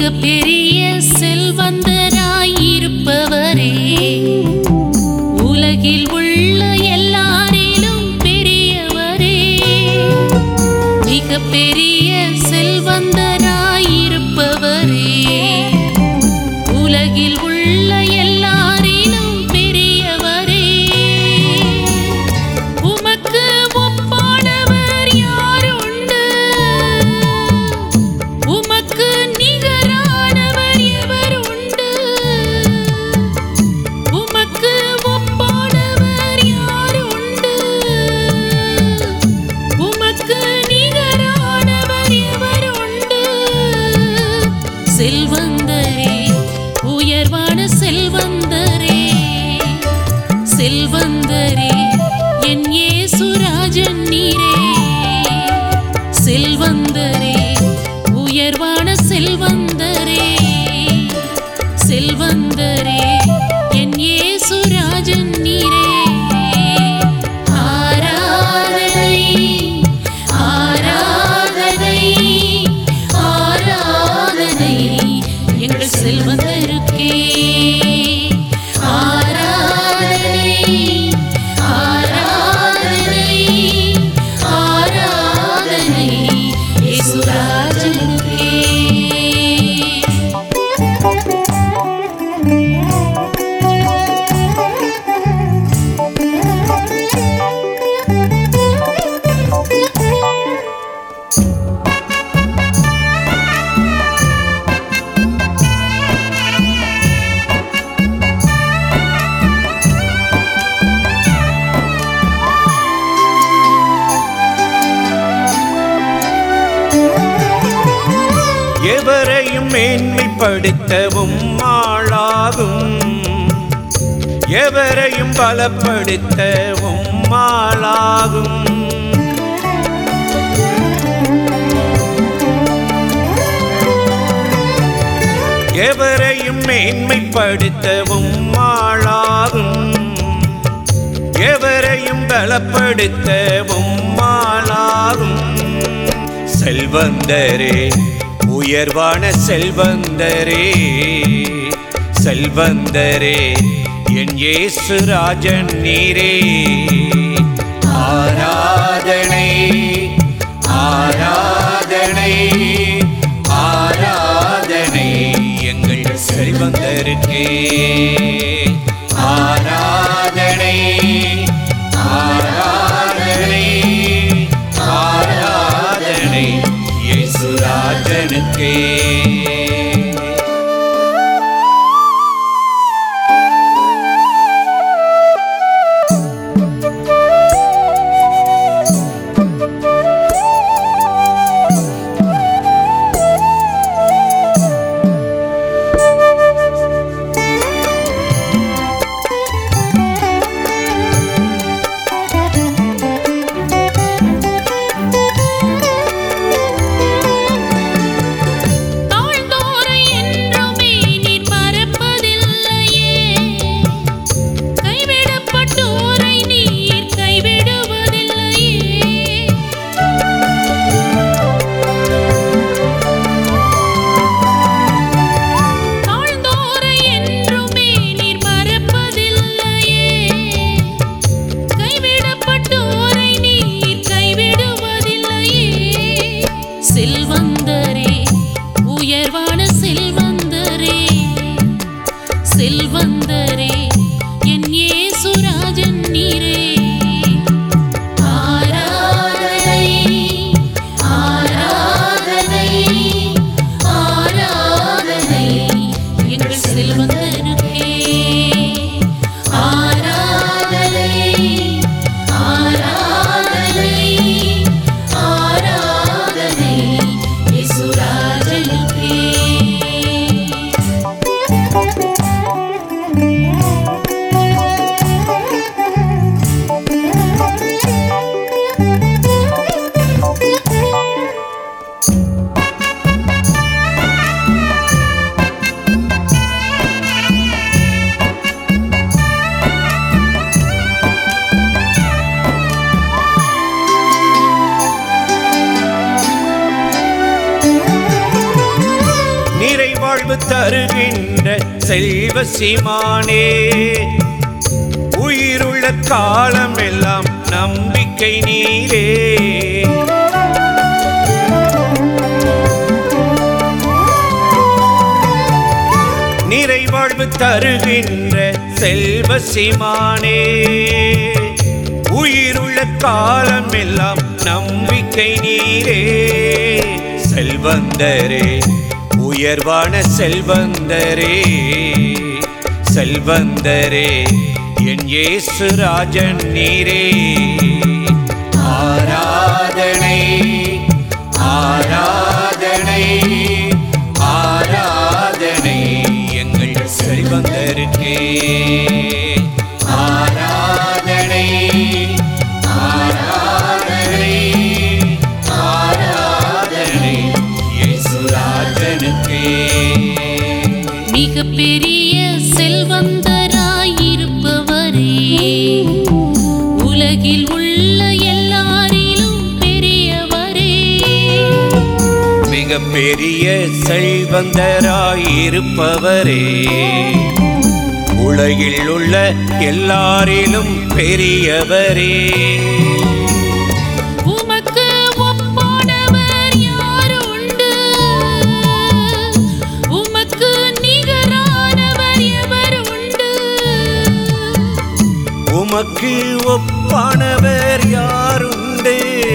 மிக பெரிய செல்வந்தராயிருப்பவரே உலகில் உள்ள எல்லாரிலும் பெரியவரே மிக பெரிய செல்வந்தராயிருப்பவரே உலகில் உள்ள எல்லாரிலும் பெரியவரே உமக்கு ஒப்பானவர் யாருண்டு உமக்கு நிகரானவர் எவர் உண்டு உமக்கு ஒப்பானவர் யார் உண்டு உமக்கு நிகரானவர் எவர் உண்டு செல்வந்தரே உயர்வான செல்வந்தரே செல்வந்தரே என் இயேசுராஜன் நீரே செல்வந்தரே உயர்வான செல்வந்தரே செல்வந்தரே என் இயேசுராஜன் நீரே ஆராதனை ஆராதனை ஆராதனை எங்கள் செல்வந்தருக்கே ஆராதனை ஆராதனை ஆராதனை இயேசுராஜனுக்கே எவரையும் மேன்மைப்படுத்தவும் ஆளாகும் எவரையும் பலப்படுத்தவும் ஆளாகும் எவரையும் மேன்மைப்படுத்தவும் ஆளாகும் எவரையும் பலப்படுத்தவும் ஆளாகும் செல்வந்தரே உயர்வான செல்வந்தரே செல்வந்தரே என் இயேசு ராஜன் நீரே ஆராதனை ஆராதனை ஆராதனை எங்கள் செல்வந்தருக்கே ஆராதனை ஆராதனை ஆராதனை இயேசுராஜனுக்கே வாழ்வு தருகின்ற செல்வ சீமானே உயிருள்ள காலம் எல்லாம் நம்பிக்கை நீரே நிறைவாழ்வு தருகின்ற செல்வ சீமானே உயிருள்ள காலம் எல்லாம் நம்பிக்கை நீரே செல்வந்தரே உயர்வான செல்வந்தரே செல்வந்தரே என் இயேசு ராஜன் நீரே ஆராதனை ஆராதனை ஆராதனை எங்கள் செல்வந்தருக்கே ஆராதனை ஆராதனை ஆராதனை இயேசுராஜனுக்கே மிக பெரிய செல்வந்தராயிருப்பவரே உலகில் உள்ள எல்லாரிலும் பெரியவரே மிக பெரிய செல்வந்தராயிருப்பவரே உலகில் உள்ள எல்லாரிலும் பெரியவரே உமக்கு ஒப்பானவர் யார் உண்டு உமக்கு நிகரானவர் எவர் உண்டு உமக்கு ஒப்பானவர் யாருண்டு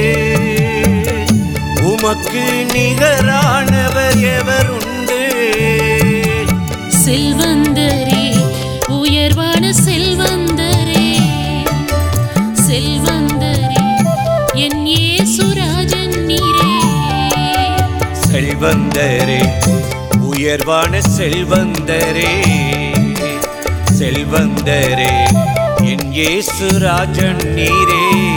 உமக்கு நிகரானவர் எவருண்டு செல்வந்தரே உயர்வான செல்வந்தரே செல்வந்தரே என் இயேசுராஜன் நீரே செல்வந்தரே உயர்வான செல்வந்தரே செல்வந்தரே என் இயேசு ராஜன் நீரே